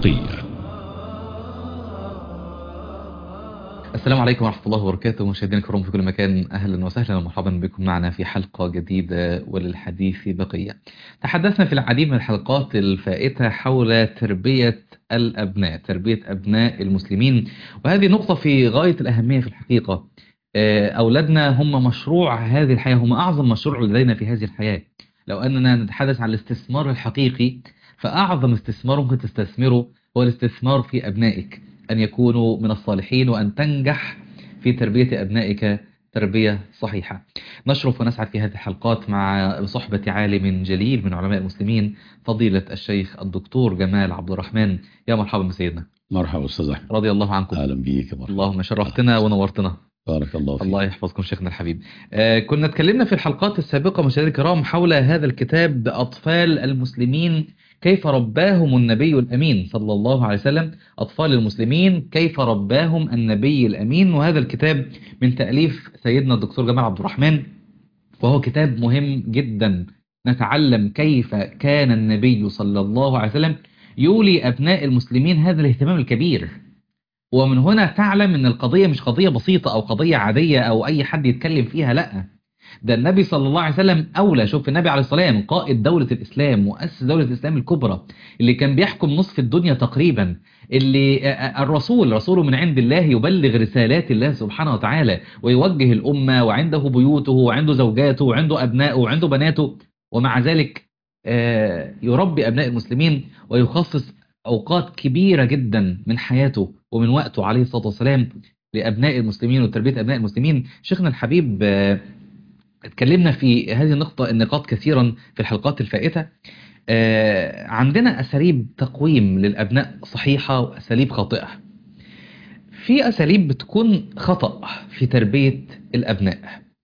بقية السلام عليكم ورحمة الله وبركاته مشاهدينا الكرام في كل مكان أهلا وسهلا ومرحبا بكم معنا في حلقة جديدة وللحديث بقية تحدثنا في العديد من الحلقات الفائتة حول تربية الأبناء تربية أبناء المسلمين وهذه نقطة في غاية الأهمية في الحقيقة أولادنا هم مشروع هذه الحياة هم أعظم مشروع لدينا في هذه الحياة لو أننا نتحدث عن الاستثمار الحقيقي فأعظم استثمار ممكن تستثمره هو الاستثمار في أبنائك أن يكونوا من الصالحين وأن تنجح في تربية أبنائك تربية صحيحة نشرف ونسعد في هذه الحلقات مع صحبة عالم جليل من علماء المسلمين فضيلة الشيخ الدكتور جمال عبد الرحمن يا مرحبا بسيدنا مرحبا أستاذ أحمد رضي الله عنكم أهلا بيك مرحبا اللهم شرفتنا ونورتنا بارك الله فيك الله يحفظكم شيخنا الحبيب آه كنا اتكلمنا في الحلقات السابقة مشاهدينا الكرام حول هذا الكتاب أطفال المسلمين كيف رباهم النبي الأمين صلى الله عليه وسلم أطفال المسلمين كيف رباهم النبي الأمين وهذا الكتاب من تأليف سيدنا الدكتور جمال عبد الرحمن وهو كتاب مهم جدا نتعلم كيف كان النبي صلى الله عليه وسلم يولي أبناء المسلمين هذا الاهتمام الكبير ومن هنا تعلم أن القضية مش قضية بسيطة أو قضية عادية أو أي حد يتكلم فيها لأ ده النبي صلى الله عليه وسلم أولى شوف النبي عليه الصلاة والسلام قائد دولة الإسلام مؤسس دولة الإسلام الكبرى اللي كان بيحكم نصف الدنيا تقريبا اللي الرسول رسوله من عند الله يبلغ رسالات الله سبحانه وتعالى ويوجه الأمة وعنده بيوته وعنده زوجاته وعنده أبنائه وعنده بناته ومع ذلك يربي أبناء المسلمين ويخصص أوقات كبيرة جدا من حياته ومن وقته عليه الصلاة والسلام لأبناء المسلمين وتربية أبناء المسلمين شيخنا الحبيب اتكلمنا في هذه النقطة النقاط كثيرا في الحلقات الفائتة عندنا أساليب تقويم للأبناء صحيحة وأساليب خاطئة في أساليب بتكون خطأ في تربية الأبناء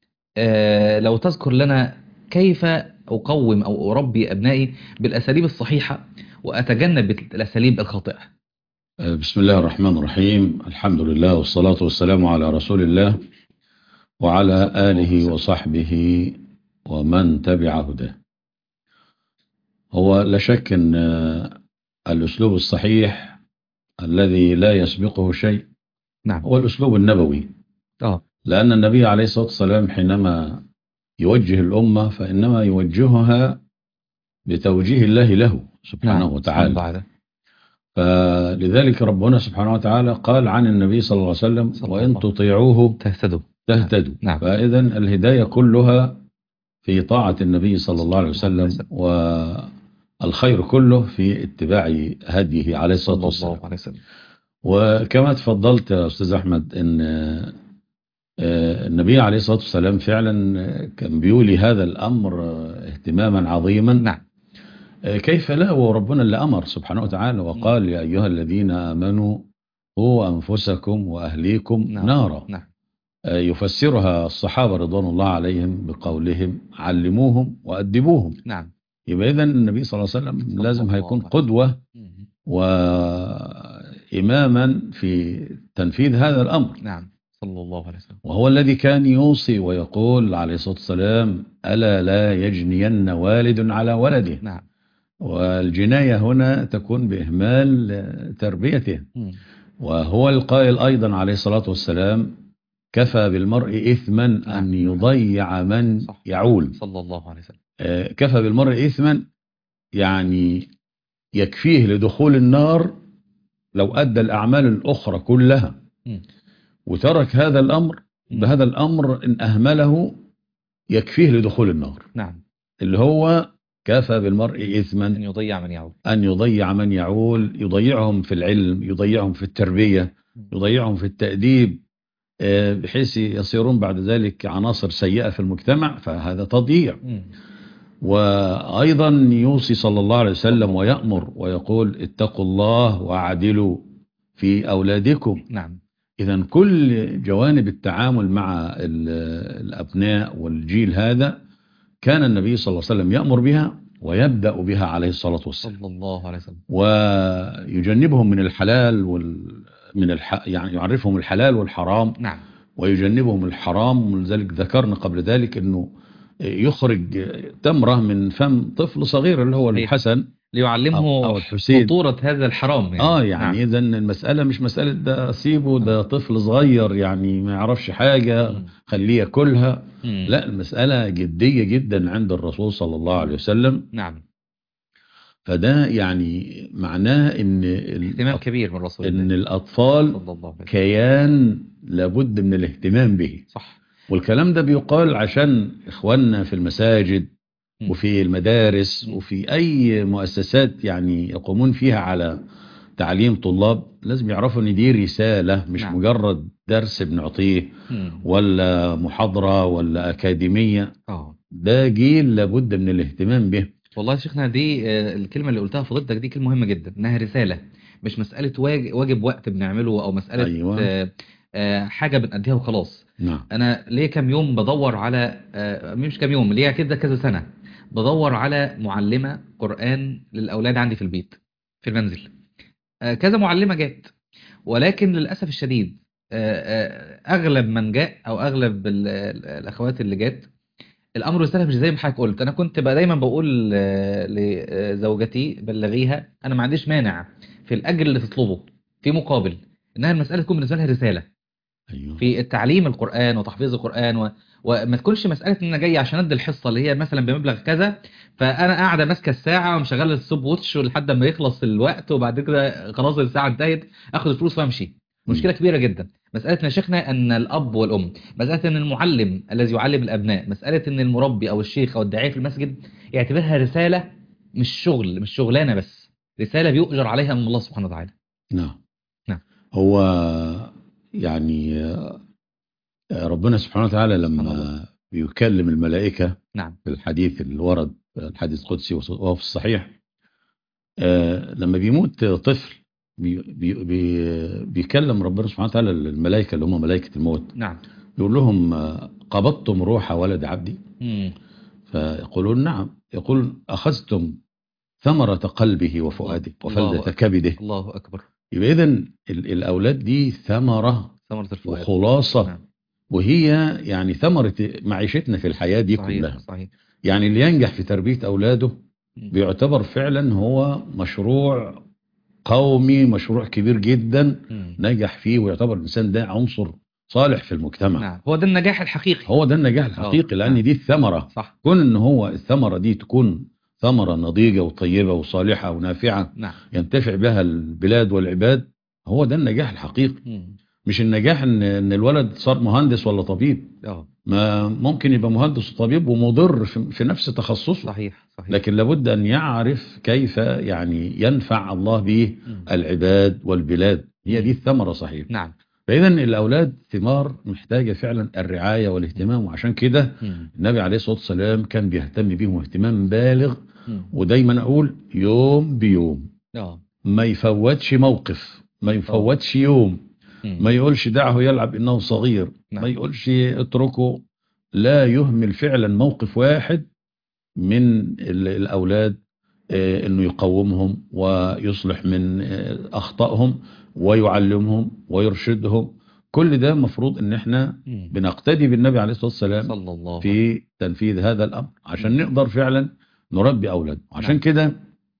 لو تذكر لنا كيف أقوم أو أربي أبنائي بالأساليب الصحيحة وأتجنب الأساليب الخاطئة بسم الله الرحمن الرحيم الحمد لله والصلاة والسلام على رسول الله وعلى آله وصحبه ومن تبع هداه هو لا شك أن الأسلوب الصحيح الذي لا يسبقه شيء نعم هو الأسلوب النبوي آه. لأن النبي عليه الصلاة والسلام حينما يوجه الأمة فإنما يوجهها بتوجيه الله له سبحانه نعم. وتعالى بعد. فلذلك ربنا سبحانه وتعالى قال عن النبي صلى الله عليه وسلم صلى وإن الله. تطيعوه تهتدوا تهتدوا نعم. فإذا الهداية كلها في طاعة النبي صلى الله عليه وسلم والخير كله في اتباع هديه عليه الصلاة صلى والسلام الله عليه وسلم وكما تفضلت يا أستاذ أحمد أن آه، النبي عليه الصلاة والسلام فعلا كان بيولي هذا الأمر اهتماما عظيما نعم آه، كيف لا وربنا اللي أمر سبحانه وتعالى وقال يا أيها الذين آمنوا قوا أنفسكم وأهليكم نعم. نارا نعم آه، يفسرها الصحابة رضوان الله عليهم بقولهم علموهم وأدبوهم نعم يبقى إذن النبي صلى الله عليه وسلم صلى لازم الله هيكون عليه قدوة مم. وإماما في تنفيذ هذا الأمر نعم صلى الله عليه وسلم وهو الذي كان يوصي ويقول عليه الصلاة والسلام ألا لا يجنين والد على ولده نعم والجناية هنا تكون بإهمال تربيته مم. وهو القائل أيضا عليه الصلاة والسلام كفى بالمرء إثما أن نعم. يضيع من صح. يعول صلى الله عليه وسلم آه، كفى بالمرء إثما يعني يكفيه لدخول النار لو أدى الأعمال الأخرى كلها مم. وترك هذا الأمر مم. بهذا الأمر إن أهمله يكفيه لدخول النار نعم اللي هو كفى بالمرء أن إثما يضيع من يعود أن يضيع من يعول يضيعهم في العلم يضيعهم في التربية يضيعهم في التأديب آه، بحيث يصيرون بعد ذلك عناصر سيئة في المجتمع فهذا تضييع مم. وأيضا يوصي صلى الله عليه وسلم ويأمر ويقول اتقوا الله وعدلوا في أولادكم نعم إذا كل جوانب التعامل مع ال- الأبناء والجيل هذا كان النبي صلى الله عليه وسلم يأمر بها ويبدأ بها عليه الصلاة والسلام صلى الله عليه وسلم ويجنبهم من الحلال وال من الح... يعني يعرفهم الحلال والحرام نعم ويجنبهم الحرام ولذلك ذكرنا قبل ذلك انه يخرج تمرة من فم طفل صغير اللي هو صحيح. الحسن ليعلمه أو- أو الحسين. خطورة هذا الحرام يعني. اه يعني نعم. اذا المسألة مش مسألة ده سيبه ده طفل صغير يعني ما يعرفش حاجة مم. خليه ياكلها مم. لا المسألة جدية جدا عند الرسول صلى الله عليه وسلم نعم فده يعني معناه ان اهتمام الأط- كبير من رسول ان الله الاطفال صلى الله عليه وسلم كيان لابد من الاهتمام به صح والكلام ده بيقال عشان اخواننا في المساجد مم. وفي المدارس مم. وفي اي مؤسسات يعني يقومون فيها على تعليم طلاب لازم يعرفوا ان دي رسالة مش نعم. مجرد درس بنعطيه مم. ولا محاضرة ولا أكاديمية اه ده جيل لابد من الاهتمام به والله يا شيخنا دي آه، الكلمة اللي قلتها فضيلتك دي كلمة مهمة جدا انها رسالة مش مسألة واج- واجب وقت بنعمله او مسألة أيوة. آه، آه، حاجة بنأديها وخلاص نعم انا ليا كام يوم بدور على آه، مش كام يوم ليا كده كذا سنة بدور على معلمة قرآن للأولاد عندي في البيت في المنزل آه، كذا معلمة جات ولكن للأسف الشديد آه، آه، أغلب من جاء أو أغلب ال- ال- الأخوات اللي جات الأمر والسلام مش زي ما حضرتك قلت أنا كنت بقى دايما بقول آه، لزوجتي بلغيها أنا ما عنديش مانع في الأجر اللي تطلبه في مقابل إنها المسألة تكون بالنسبة لها رسالة أيوه في التعليم القرآن وتحفيظ القرآن و... وما تكونش مسألة ان انا جاي عشان ادي الحصة اللي هي مثلا بمبلغ كذا فانا قاعدة ماسكة الساعة ومشغلة السوب ووتش لحد ما يخلص الوقت وبعد كده خلاص الساعة انتهت اخد الفلوس وامشي مشكلة كبيرة جدا مسألة يا شيخنا ان الاب والام مسألة ان المعلم الذي يعلم الابناء مسألة ان المربي او الشيخ او الداعية في المسجد يعتبرها رسالة مش شغل مش شغلانة بس رسالة بيؤجر عليها من الله سبحانه وتعالى نعم نعم. هو يعني آه، ربنا سبحانه وتعالى سبحان لما الله. بيكلم الملائكة نعم في الحديث اللي ورد الحديث القدسي وهو في الصحيح آه، لما بيموت طفل بي بي بي بيكلم ربنا سبحانه وتعالى الملائكة اللي هم ملائكة الموت نعم يقول لهم آه، قبضتم روح ولد عبدي مم. فيقولون نعم يقول أخذتم ثمرة قلبه وفؤاده الله وفلذة أكبر. كبده الله اكبر يبقى إذن ال- الأولاد دي ثمرة ثمرة الفؤاد وخلاصة نعم. وهي يعني ثمرة معيشتنا في الحياة دي صحيح كلها صحيح يعني اللي ينجح في تربية أولاده مم. بيعتبر فعلا هو مشروع قومي مشروع كبير جدا مم. نجح فيه ويعتبر الإنسان ده عنصر صالح في المجتمع نعم هو ده النجاح الحقيقي هو ده النجاح الحقيقي نعم. لأن دي الثمرة صح كون ان هو الثمرة دي تكون ثمرة نضيجة وطيبة وصالحة ونافعة نعم ينتفع بها البلاد والعباد هو ده النجاح الحقيقي مم. مش النجاح ان ان الولد صار مهندس ولا طبيب اه ما ممكن يبقى مهندس وطبيب ومضر في في نفس تخصصه صحيح صحيح لكن لابد ان يعرف كيف يعني ينفع الله به مم. العباد والبلاد هي دي الثمرة صحيح نعم فاذا الاولاد ثمار محتاجة فعلا الرعاية والاهتمام وعشان كده مم. النبي عليه الصلاة والسلام كان بيهتم بيهم اهتمام بالغ مم. ودايما اقول يوم بيوم اه ما يفوتش موقف ما يفوتش يوم مم. ما يقولش دعه يلعب انه صغير نعم. ما يقولش اتركه لا يهمل فعلا موقف واحد من ال- الاولاد آه، انه يقومهم ويصلح من آه، اخطائهم ويعلمهم ويرشدهم كل ده مفروض ان احنا مم. بنقتدي بالنبي عليه الصلاة والسلام صلى الله عليه في تنفيذ هذا الأمر عشان نقدر فعلا نربي أولادنا عشان نعم. كده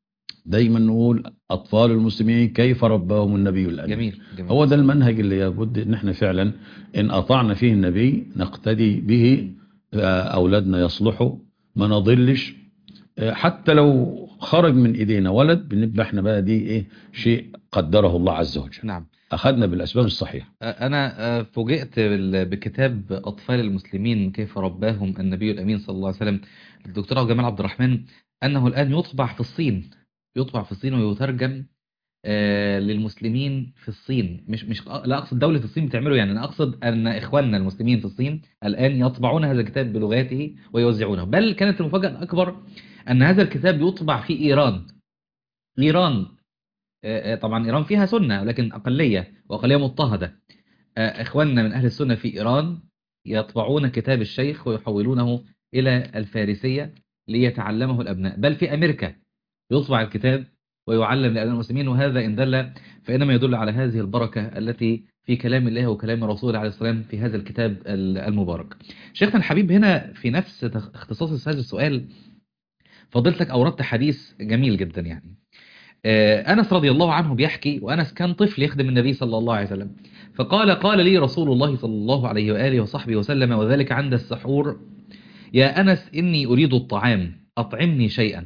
دايما نقول أطفال المسلمين كيف رباهم النبي الأمين جميل جميل هو ده المنهج اللي يبد ان احنا فعلا ان اطعنا فيه النبي نقتدي به آه، اولادنا يصلحوا ما نضلش آه، حتى لو خرج من ايدينا ولد بنبقى احنا بقى دي ايه شيء قدره الله عز وجل نعم اخذنا بالاسباب الصحيحه أنا آه، فوجئت بال- بكتاب أطفال المسلمين كيف رباهم النبي الأمين صلى الله عليه وسلم للدكتور جمال عبد الرحمن أنه الآن يطبع في الصين يطبع في الصين ويترجم آه، للمسلمين في الصين مش مش لا أقصد دولة الصين بتعمله يعني أنا أقصد أن إخواننا المسلمين في الصين الآن يطبعون هذا الكتاب بلغاته ويوزعونه بل كانت المفاجأة الأكبر أن هذا الكتاب يطبع في إيران إيران آه، آه، طبعا إيران فيها سنة لكن أقلية وأقلية مضطهدة آه، إخواننا من أهل السنة في إيران يطبعون كتاب الشيخ ويحولونه إلى الفارسية ليتعلمه الأبناء بل في أمريكا يطبع الكتاب ويعلم لأبناء المسلمين وهذا إن دل فإنما يدل على هذه البركة التي في كلام الله وكلام رسوله عليه السلام في هذا الكتاب ال- المبارك شيخنا الحبيب هنا في نفس تخ- اختصاص هذا السؤال فضلتك أوردت حديث جميل جدا يعني آه، أنس رضي الله عنه بيحكي وأنس كان طفل يخدم النبي صلى الله عليه وسلم فقال قال لي رسول الله صلى الله عليه وآله وصحبه وسلم وذلك عند السحور يا أنس إني أريد الطعام أطعمني شيئا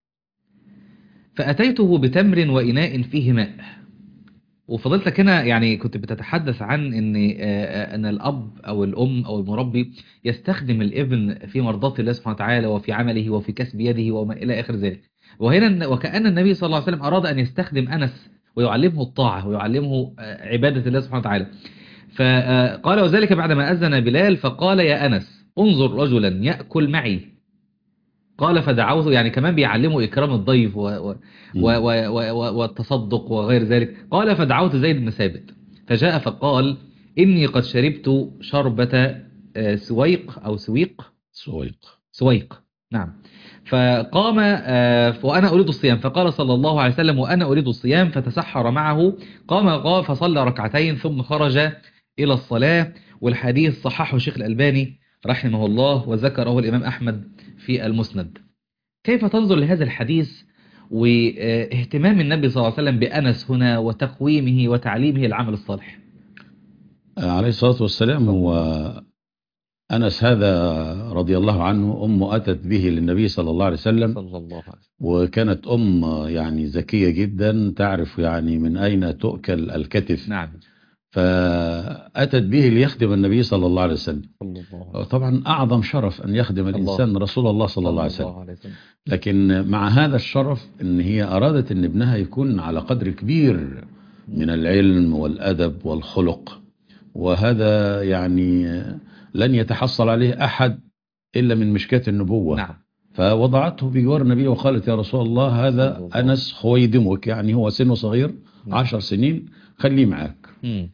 فأتيته بتمر وإناء فيه ماء وفضلتك هنا يعني كنت بتتحدث عن ان آه، آه، ان الاب او الام او المربي يستخدم الابن في مرضاة الله سبحانه وتعالى وفي عمله وفي كسب يده وما الى اخر ذلك وهنا وكأن النبي صلى الله عليه وسلم اراد ان يستخدم انس ويعلمه الطاعة ويعلمه آه، عبادة الله سبحانه وتعالى فقال وذلك بعدما أذن بلال فقال يا أنس انظر رجلا يأكل معي قال فدعوته يعني كمان بيعلمه إكرام الضيف و و و و و و والتصدق وغير ذلك قال فدعوت زيد بن ثابت فجاء فقال إني قد شربت شربة آه، سويق أو سويق سويق سويق نعم فقام آه، وأنا أريد الصيام فقال صلى الله عليه وسلم وأنا أريد الصيام فتسحر معه قام قام فصلى ركعتين ثم خرج إلى الصلاة والحديث صححه الشيخ الألباني رحمه الله وذكره الإمام أحمد في المسند كيف تنظر لهذا الحديث واهتمام النبي صلى الله عليه وسلم بأنس هنا وتقويمه وتعليمه العمل الصالح آه، عليه الصلاة والسلام هو أنس هذا رضي الله عنه أمه أتت به للنبي صلى الله عليه وسلم صلى الله عليه وسلم وكانت أم يعني ذكية جدا تعرف يعني من أين تؤكل الكتف نعم فأتت به ليخدم النبي صلى الله عليه وسلم صلى الله عليه وسلم طبعا أعظم شرف أن يخدم الإنسان رسول الله صلى الله عليه وسلم وسلم لكن مع هذا الشرف ان هي ارادت ان ابنها يكون على قدر كبير من العلم والادب والخلق وهذا يعني لن يتحصل عليه احد الا من مشكاة النبوة نعم فوضعته بجوار النبي وقالت يا رسول الله صلى هذا الله انس خويدمك يعني هو سنه صغير نعم. عشر سنين خليه معاك مم.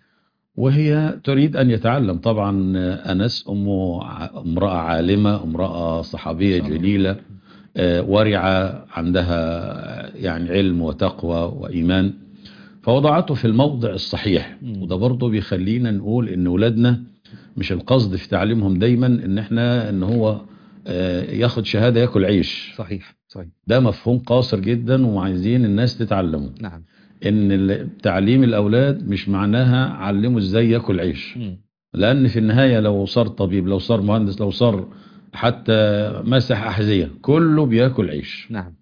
وهي تريد أن يتعلم طبعا أنس أمه ع- امرأة عالمة امرأة صحابية ما شاء الله. جليلة آه، ورعة عندها يعني علم وتقوى وإيمان فوضعته في الموضع الصحيح مم. وده برضه بيخلينا نقول إن ولادنا مش القصد في تعليمهم دايما إن إحنا إن هو آه، ياخد شهادة ياكل عيش صحيح صحيح ده مفهوم قاصر جدا وعايزين الناس تتعلمه نعم ان ال- تعليم الاولاد مش معناها علمه ازاي ياكل عيش مم. لان في النهايه لو صار طبيب لو صار مهندس لو صار حتى مسح احذيه كله بياكل عيش نعم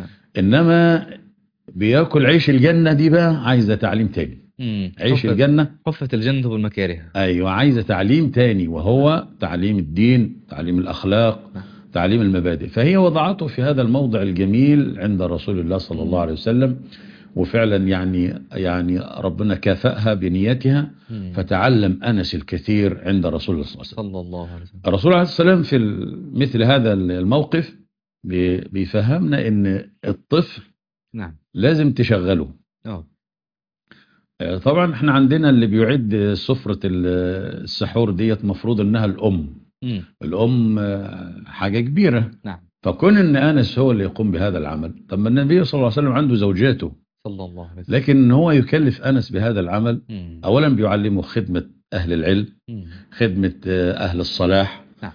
انما بياكل عيش الجنه دي بقى عايزه تعليم تاني مم. عيش حفت- الجنه حفت الجنة بالمكاره ايوه عايزه تعليم تاني وهو تعليم الدين تعليم الاخلاق نعم. تعليم المبادئ فهي وضعته في هذا الموضع الجميل عند رسول الله صلى الله عليه وسلم وفعلا يعني يعني ربنا كافأها بنيتها مم. فتعلم أنس الكثير عند رسول الله صلى الله عليه وسلم صلى الله عليه وسلم الرسول عليه السلام في ال- مثل هذا الموقف بي- بيفهمنا ان الطفل نعم لازم تشغله اه آه، طبعا احنا عندنا اللي بيعد سفرة ال- السحور ديت مفروض انها الام مم. الام آه، حاجة كبيرة نعم فكون ان انس هو اللي يقوم بهذا العمل طب ما النبي صلى الله عليه وسلم عنده زوجاته صلى الله عليه وسلم لكن هو يكلف انس بهذا العمل مم. اولا بيعلمه خدمة اهل العلم مم. خدمة آه، اهل الصلاح نعم.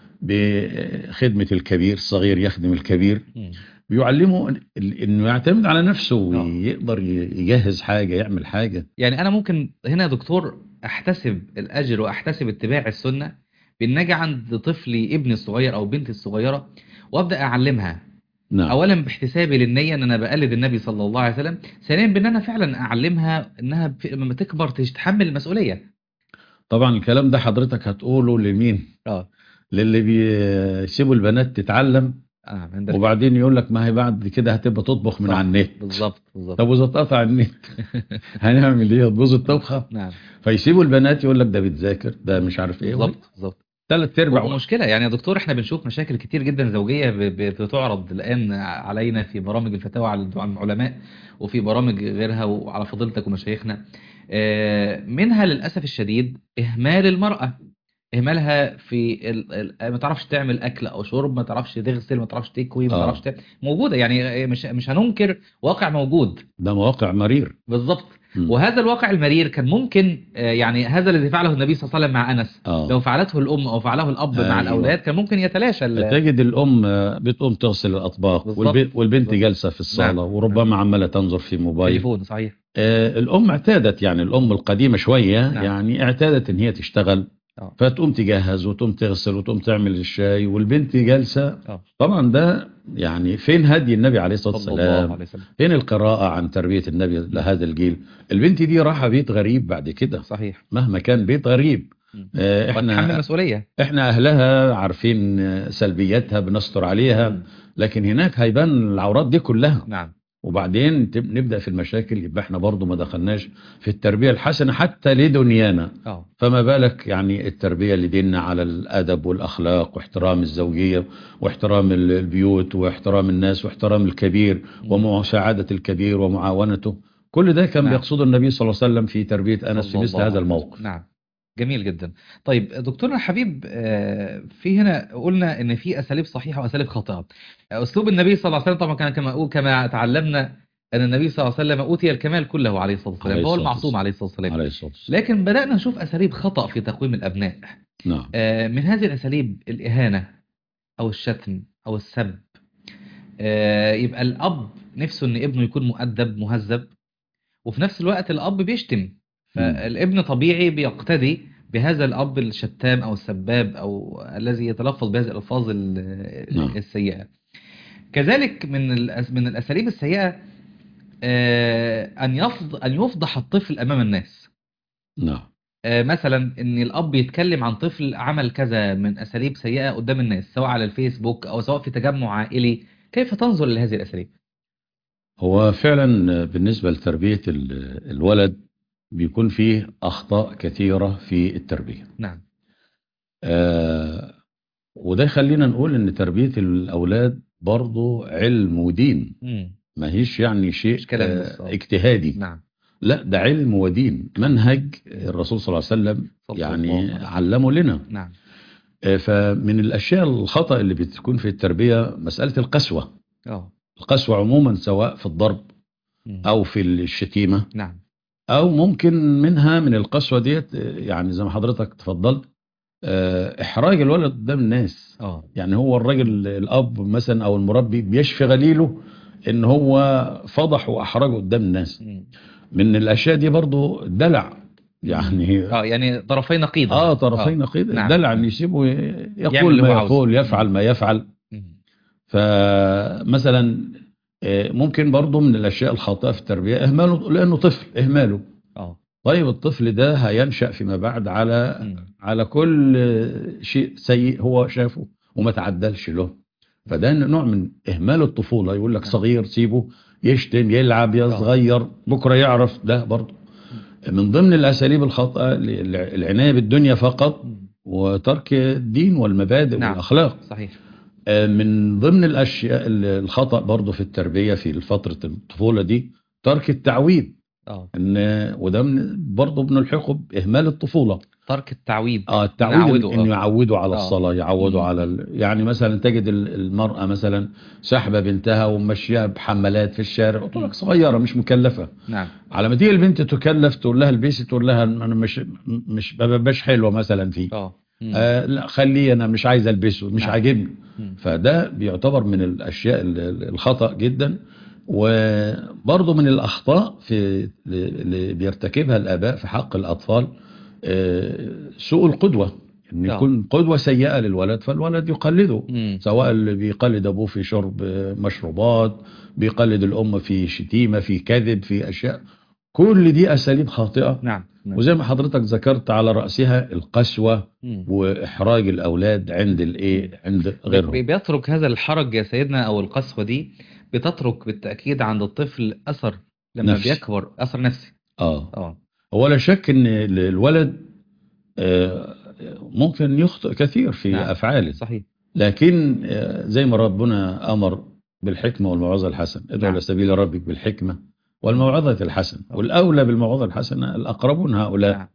بخدمة الكبير الصغير يخدم الكبير مم. بيعلمه ال- انه يعتمد على نفسه آه. ويقدر ي- يجهز حاجة يعمل حاجة يعني انا ممكن هنا يا دكتور احتسب الاجر واحتسب اتباع السنه بان اجي عند طفلي ابني الصغير او بنتي الصغيره وابدا اعلمها نعم اولا باحتسابي للنيه ان انا بقلد النبي صلى الله عليه وسلم ثانيا بان انا فعلا اعلمها انها في- لما تكبر تتحمل المسؤوليه طبعا الكلام ده حضرتك هتقوله لمين اه للي بيسيبوا البنات تتعلم اه عندك وبعدين يقول لك ما هي بعد كده هتبقى تطبخ من صح. على النت بالظبط بالظبط طب واذا اتقطع النت هنعمل ايه تبوظ الطبخه نعم فيسيبوا البنات يقول لك ده بتذاكر ده مش عارف ايه بالظبط بالظبط ثلاث ارباع مشكلة يعني يا دكتور احنا بنشوف مشاكل كتير جدا زوجية ب- ب- بتعرض الآن علينا في برامج الفتاوى على عن العلماء وفي برامج غيرها وعلى فضيلتك ومشايخنا آه، منها للأسف الشديد إهمال المرأة إهمالها في ال... ال- ما تعرفش تعمل أكل أو شرب ما تعرفش تغسل ما تعرفش تكوي ما آه. تعرفش تعمل موجودة يعني مش مش هننكر واقع موجود ده مواقع مرير بالظبط مم. وهذا الواقع المرير كان ممكن آه، يعني هذا الذي فعله النبي صلى الله عليه وسلم مع أنس آه. لو فعلته الأم أو فعله الأب مع أيوة. الأولاد كان ممكن يتلاشى ال- تجد الأم آه، بتقوم تغسل الأطباق بالظبط. والبنت, والبنت بالظبط. جالسة في الصالة نعم. وربما عمالة تنظر في موبايل تليفون صحيح آه، الأم اعتادت يعني الأم القديمة شوية نعم. يعني اعتادت إن هي تشتغل آه. فتقوم تجهز وتقوم تغسل وتقوم تعمل الشاي والبنت جالسة آه. طبعا ده يعني فين هدي النبي عليه الصلاة صلى الله والسلام عليه وسلم فين القراءة عن تربية النبي لهذا الجيل البنت دي راحة بيت غريب بعد كده صحيح مهما كان بيت غريب مم. آه، وتحمل احنا مسؤولية احنا اهلها عارفين آه، سلبياتها بنستر عليها مم. لكن هناك هيبان العورات دي كلها نعم وبعدين تب- نبدأ في المشاكل يبقى احنا برضو ما دخلناش في التربية الحسنة حتى لدنيانا اه فما بالك يعني التربية اللي ديننا على الأدب والأخلاق واحترام الزوجية واحترام ال- البيوت واحترام الناس واحترام الكبير ومساعدة الكبير ومعاونته كل ده كان نعم. بيقصده النبي صلى الله عليه وسلم في تربية أنس في صلى مثل الله هذا عليه الموقف وسلم. نعم جميل جدا طيب دكتورنا الحبيب آه، في هنا قلنا ان في اساليب صحيحه واساليب خاطئه اسلوب النبي صلى الله عليه وسلم طبعا كان كما أقول كما تعلمنا ان النبي صلى الله عليه وسلم اوتي الكمال كله عليه الصلاه والسلام عليه هو الصلاة المعصوم والسلام. عليه الصلاه والسلام عليه الصلاة والسلام لكن بدانا نشوف اساليب خطا في تقويم الابناء نعم آه، من هذه الاساليب الاهانه او الشتم او السب آه، يبقى الاب نفسه ان ابنه يكون مؤدب مهذب وفي نفس الوقت الاب بيشتم فالابن طبيعي بيقتدي بهذا الاب الشتام او السباب او الذي يتلفظ بهذه الالفاظ ال- نعم. السيئه كذلك من الأس- من الاساليب السيئه آه، ان يفض ان يفضح الطفل امام الناس نعم آه، مثلا ان الاب يتكلم عن طفل عمل كذا من اساليب سيئه قدام الناس سواء على الفيسبوك او سواء في تجمع عائلي كيف تنظر لهذه الاساليب هو فعلا بالنسبة لتربية ال- الولد بيكون فيه أخطاء كثيرة في التربية نعم آه وده يخلينا نقول ان تربية الاولاد برضو علم ودين مم. ما هيش يعني شيء مش كلام آه بس، آه. اجتهادي نعم لا ده علم ودين منهج الرسول صلى الله عليه وسلم صلى يعني الله عليه وسلم. علمه لنا نعم آه فمن الاشياء الخطأ اللي بتكون في التربية مسألة القسوة اه القسوة عموما سواء في الضرب مم. او في الشتيمة نعم او ممكن منها من القسوة ديت آه، يعني زي ما حضرتك تفضلت آه، احراج الولد قدام الناس اه يعني هو الراجل الاب مثلا او المربي بيشفي غليله ان هو فضح واحرجه قدام الناس مم. من الاشياء دي برضو الدلع يعني اه يعني طرفي نقيض اه طرفين نقيض نعم. الدلع ان يسيبه يعمل يقول اللي ما هو عاوزه. يقول يفعل ما يفعل مم. فمثلا آه، ممكن برضو من الاشياء الخاطئه في التربيه اهماله لانه طفل اهماله اه طيب الطفل ده هينشأ فيما بعد على مم. على كل شيء سيء هو شافه وما تعدلش له فده نوع من إهمال الطفولة يقول لك نعم. صغير سيبه يشتم يلعب يصغير بكرة يعرف ده برضه من ضمن الأساليب الخاطئة ل- العناية بالدنيا فقط مم. وترك الدين والمبادئ نعم. والأخلاق صحيح آه، من ضمن الأشياء ال- الخطأ برضه في التربية في فترة الطفولة دي ترك التعويد اه ان وده من برضه بنلحقه باهمال الطفوله ترك التعويد اه التعويد نعوده، انه آه. يعودوا على آه. الصلاه يعودوا مم. على ال... يعني مثلا تجد ال- المراه مثلا ساحبه بنتها وماشيه بحمالات في الشارع قلت مم. لك صغيره مش مكلفه نعم على ما تيجي البنت تكلف تقول لها البسي تقول لها انا مش مش ما ببقاش حلوه مثلا فيه اه مم. آه لا خليه انا مش عايز البسه مش نعم. عاجبني مم. فده بيعتبر من الاشياء ال- ال- الخطا جدا وبرضه من الاخطاء في اللي بيرتكبها الاباء في حق الاطفال آه، سوء القدوه ان آه. يكون قدوه سيئه للولد فالولد يقلده مم. سواء اللي بيقلد ابوه في شرب آه، مشروبات بيقلد الام في شتيمه في كذب في اشياء كل دي اساليب خاطئه نعم نعم. وزي ما حضرتك ذكرت على راسها القسوه مم. واحراج الاولاد عند الايه عند غيرهم بي- بيترك هذا الحرج يا سيدنا او القسوه دي بتترك بالتاكيد عند الطفل اثر لما نفسي. بيكبر اثر نفسي اه اه هو لا شك ان ال- الولد آه، ممكن يخطئ كثير في نعم. افعاله صحيح لكن آه، زي ما ربنا امر بالحكمه والموعظه الحسنه ادعو نعم. الى سبيل ربك بالحكمه والموعظه الحسنه والاولى بالموعظه الحسنه الاقربون هؤلاء نعم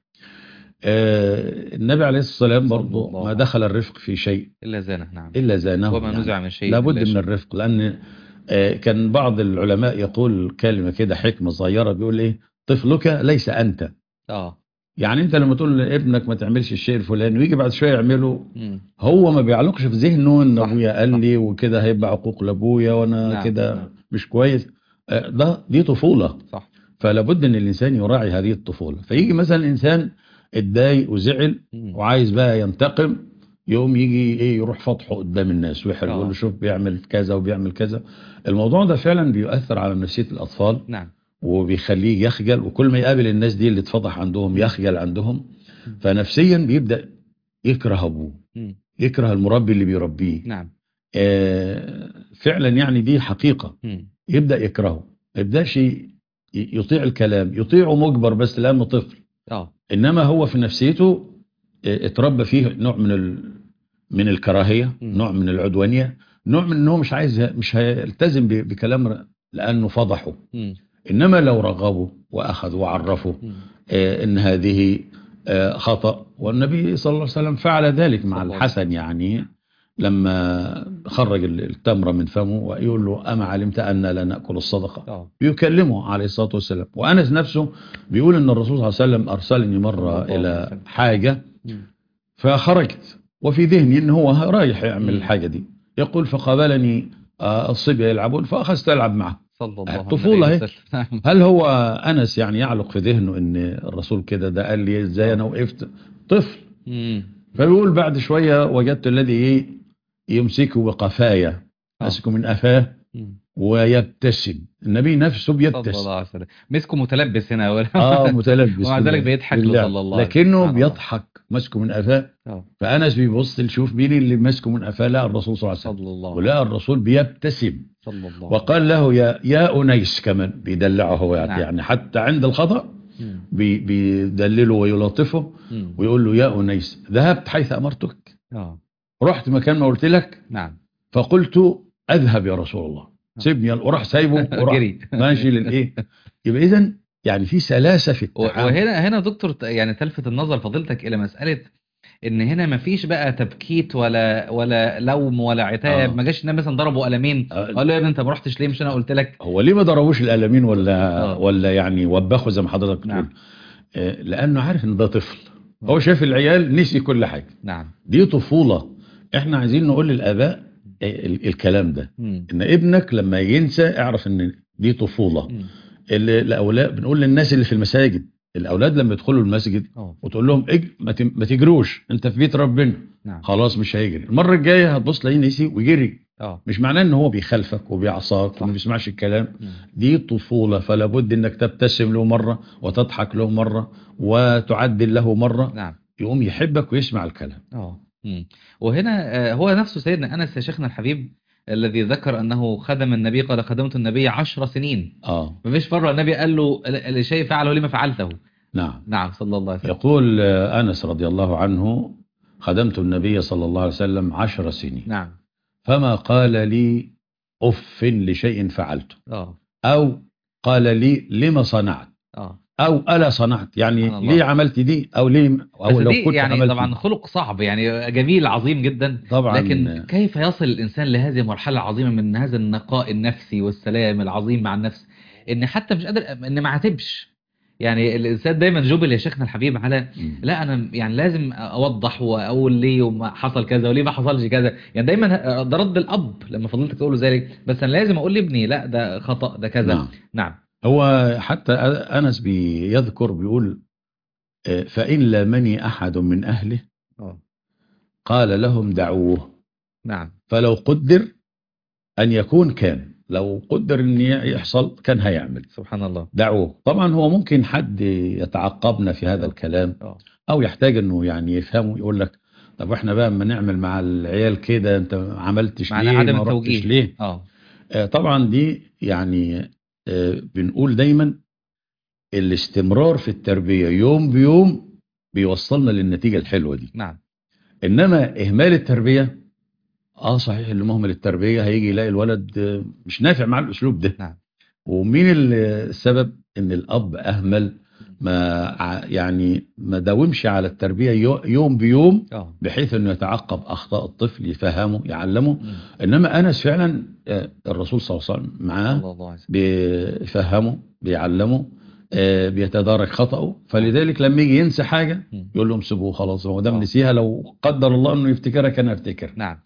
آه، النبي عليه الصلاه والسلام صلى برضه الله ما عليه دخل الرفق في شيء الا زانه نعم الا زانه وما يعني. نزع من شيء لابد إلا من شيء. الرفق لان آه، كان بعض العلماء يقول كلمه كده حكمه صغيره بيقول ايه طفلك ليس انت اه يعني انت لما تقول لابنك ما تعملش الشيء الفلاني ويجي بعد شويه يعمله مم. هو ما بيعلقش في ذهنه ان صح، ابويا قال صح. لي وكده هيبقى عقوق لابويا وانا نعم، كده نعم. مش كويس آه، ده دي طفوله صح فلا بد ان الانسان يراعي هذه الطفوله فيجي مثلا الانسان اتضايق وزعل مم. وعايز بقى ينتقم يقوم يجي ايه يروح فضحه قدام الناس ويحرج آه. يقول له شوف بيعمل كذا وبيعمل كذا الموضوع ده فعلا بيؤثر على نفسيه الاطفال نعم وبيخليه يخجل وكل ما يقابل الناس دي اللي اتفضح عندهم يخجل عندهم فنفسيا بيبدا يكره ابوه مم. يكره المربي اللي بيربيه نعم آه، فعلا يعني دي حقيقه مم. يبدا يكرهه ما يبداش ي- يطيع الكلام يطيعه مجبر بس لانه طفل اه انما هو في نفسيته اه، اتربى فيه نوع من ال... من الكراهيه مم. نوع من العدوانيه نوع من ان هو مش عايز مش هيلتزم ب... بكلام ر- لانه فضحه مم. انما لو رغبه واخذ وعرفه مم. اه، ان هذه اه، خطا والنبي صلى الله عليه وسلم فعل ذلك مع صلى الله عليه الحسن يعني لما خرج ال- التمره من فمه ويقول له اما علمت ان لا ناكل الصدقه اه بيكلمه عليه الصلاة والسلام وأنس نفسه بيقول أن الرسول صلى الله عليه وسلم أرسلني مرة صلى الله عليه إلى وسلم. حاجة مم. فخرجت وفي ذهني أن هو رايح يعمل مم. الحاجة دي يقول فقابلني آه، الصبية يلعبون فأخذت ألعب معه صلى الله عليه الطفولة اهي. وسلم نعم. هل هو أنس يعني يعلق في ذهنه أن الرسول كده ده قال لي إزاي أنا وقفت طفل مم. فبيقول بعد شوية وجدت الذي إيه يمسكه بقفايا آه. مسكه من قفاه مم. ويبتسم النبي نفسه صلى بيبتسم الله عليه وسلم مسكه متلبس هنا ولا اه متلبس ومع ذلك بالله- بيضحك له بالله. صلى الله عليه وسلم. لكنه سبحان الله. بيضحك ماسكه من قفاه آه. فانس بيبص يشوف مين اللي ماسكه من قفاه لقى الرسول صلى الله عليه وسلم صلى الله عليه ولقى الرسول بيبتسم صلى الله وقال له يا يا انيس كمان بيدلعه هو يعني, نعم. يعني حتى عند الخطا مم. بي بيدلله ويلطفه مم. ويقول له يا انيس ذهبت حيث امرتك اه رحت مكان ما قلت لك نعم فقلت اذهب يا رسول الله سيبني وراح سايبه وراح جري ماشي للايه يبقى اذا يعني في سلاسه في و- التعامل وهنا هنا دكتور ت- يعني تلفت النظر فضيلتك الى مساله ان هنا مفيش بقى تبكيت ولا ولا لوم ولا عتاب آه. ما جاش النبي مثلا ضربه قلمين آه. قال له يا ابني انت ما رحتش ليه مش انا قلت لك هو ليه ما ضربوش القلمين ولا آه. ولا يعني وبخوا زي ما حضرتك بتقول نعم. آه، لانه عارف ان ده طفل هو شايف العيال نسي كل حاجه نعم دي طفوله احنا عايزين نقول للاباء آه، ال- الكلام ده مم. ان ابنك لما ينسى اعرف ان دي طفوله مم. اللي الاولاد بنقول للناس اللي في المساجد الاولاد لما يدخلوا المسجد اه وتقول لهم اج ما ت- ما تجروش انت في بيت ربنا نعم خلاص مش هيجري المره الجايه هتبص تلاقيه نسي وجري اه مش معناه ان هو بيخالفك وبيعصاك صح. وما بيسمعش الكلام مم. دي طفولة فلا بد انك تبتسم له مرة وتضحك له مرة وتعدل له مرة نعم يقوم يحبك ويسمع الكلام اه مم. وهنا آه، هو نفسه سيدنا انس يا شيخنا الحبيب الذي ذكر انه خدم النبي قال خدمت النبي عشر سنين اه مفيش مره النبي قال له ال- الشيء فعله لما فعلته نعم نعم صلى الله عليه وسلم يقول آه، انس رضي الله عنه خدمت النبي صلى الله عليه وسلم عشر سنين نعم فما قال لي اف لشيء فعلته اه او قال لي لما صنعت اه او الا صنعت يعني سبحان الله. ليه عملت دي او ليه بس او لو دي كنت يعني عملت طبعا دي. خلق صعب يعني جميل عظيم جدا طبعا لكن كيف يصل الانسان لهذه المرحله العظيمه من هذا النقاء النفسي والسلام العظيم مع النفس ان حتى مش قادر ان ما عاتبش يعني الانسان دايما جبل يا شيخنا الحبيب على مم. لا انا يعني لازم اوضح واقول ليه وما حصل كذا وليه ما حصلش كذا يعني دايما ده رد الاب لما فضلتك تقول له ذلك بس انا لازم اقول لابني لا ده خطا ده كذا نعم نعم هو حتى أنس بيذكر بيقول آه، فإن لامني أحد من أهله اه قال لهم دعوه نعم فلو قدر أن يكون كان لو قدر أن يحصل كان هيعمل سبحان الله دعوه طبعا هو ممكن حد يتعقبنا في هذا الكلام اه أو يحتاج أنه يعني يفهمه يقول لك طب احنا بقى اما نعمل مع العيال كده انت ما عملتش معناه ليه عدم ما رحتش التوجيه. ليه اه آه، طبعا دي يعني آه، بنقول دايما الاستمرار في التربية يوم بيوم بيوصلنا للنتيجة الحلوة دي نعم إنما إهمال التربية آه صحيح اللي مهمل التربية هيجي يلاقي الولد آه، مش نافع مع الأسلوب ده نعم. ومين ال- السبب إن الأب أهمل ما ع- يعني ما داومش على التربية يو- يوم بيوم اه بحيث انه يتعقب اخطاء الطفل يفهمه يعلمه مم. انما انس فعلا آه، الرسول صلى الله عليه وسلم معاه صلى الله عليه وسلم بيفهمه بيعلمه آه، بيتدارك خطأه فلذلك لما يجي ينسى حاجة مم. يقول لهم سيبوه خلاص هو آه. دام نسيها لو قدر الله انه يفتكرها كان هيفتكر نعم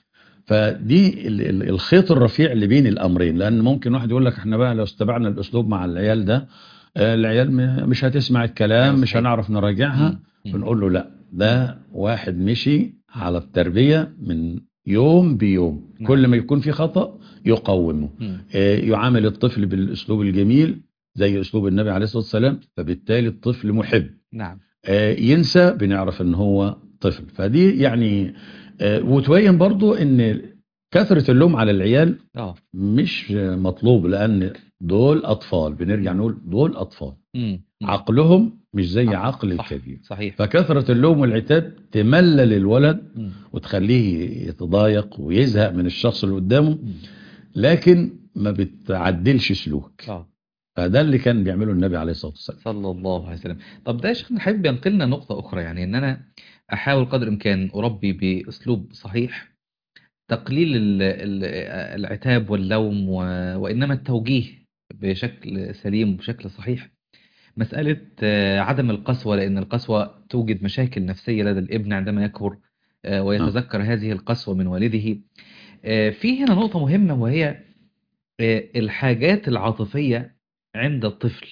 فدي ال- ال- الخيط الرفيع اللي بين الامرين لان ممكن واحد يقول لك احنا بقى لو استبعنا الاسلوب مع العيال ده آه، العيال م- مش هتسمع الكلام مش صحيح. هنعرف نراجعها مم. بنقول له لا ده واحد مشي على التربية من يوم بيوم نعم. كل ما يكون في خطأ يقومه مم. آه، يعامل الطفل بالاسلوب الجميل زي اسلوب النبي عليه الصلاة والسلام فبالتالي الطفل محب نعم آه، ينسى بنعرف ان هو طفل فدي يعني آه، وتبين برضو ان كثرة اللوم على العيال اه مش مطلوب لان دول اطفال بنرجع نقول دول اطفال مم. مم. عقلهم مش زي عقل. عقل صح. الكبير صحيح فكثرة اللوم والعتاب تملل الولد مم. وتخليه يتضايق ويزهق من الشخص اللي قدامه مم. لكن ما بتعدلش سلوك اه فده اللي كان بيعمله النبي عليه الصلاة والسلام صلى الله عليه وسلم طب ده يا شيخنا حابب ينقلنا نقطة أخرى يعني إن أنا أحاول قدر الإمكان أربي بأسلوب صحيح تقليل ال- ال- العتاب واللوم و... وإنما التوجيه بشكل سليم وبشكل صحيح مسألة آه، عدم القسوة لأن القسوة توجد مشاكل نفسية لدى الابن عندما يكبر آه، ويتذكر هذه القسوة من والده آه، في هنا نقطة مهمة وهي آه، الحاجات العاطفية عند الطفل